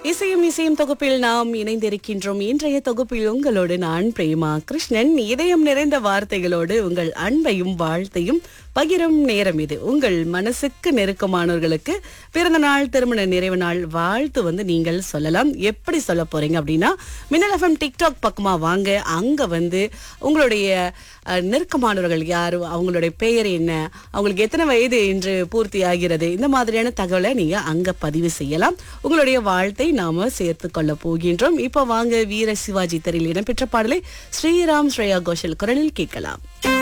இசையும் இசையும் தொகுப்பில் நாம் இணைந்திருக்கின்றோம் இன்றைய தொகுப்பில் உங்களோடு நான் பிரேமா கிருஷ்ணன் இதயம் நிறைந்த வார்த்தைகளோடு உங்கள் அன்பையும் வாழ்த்தையும் பகிரும் நேரம் இது உங்கள் மனசுக்கு நெருக்கமானவர்களுக்கு பிறந்த நாள் திருமண நிறைவு நாள் வாழ்த்து வந்து நீங்கள் சொல்லலாம் எப்படி சொல்ல போறீங்க அப்படின்னா மின்னல் எஃப்எம் டிக்டாக் பக்கமா வாங்க அங்க வந்து உங்களுடைய அஹ், நெருக்கமானவர்கள் யார் அவங்களுடைய பெயர் என்ன அவங்களுக்கு எத்தனை வயது என்று பூர்த்தி ஆகிறது இந்த மாதிரியான தகவலை நீங்க அங்க பதிவு செய்யலாம் உங்களுடைய வாழ்த்தை நாம சேர்த்து கொள்ள போகின்றோம் இப்போ வாங்க வீர சிவாஜி திரையில் இடம்பெற்ற பாடலை ஸ்ரீராம் ஸ்ரேயா கோஷல் குரலில் கேட்கலாம்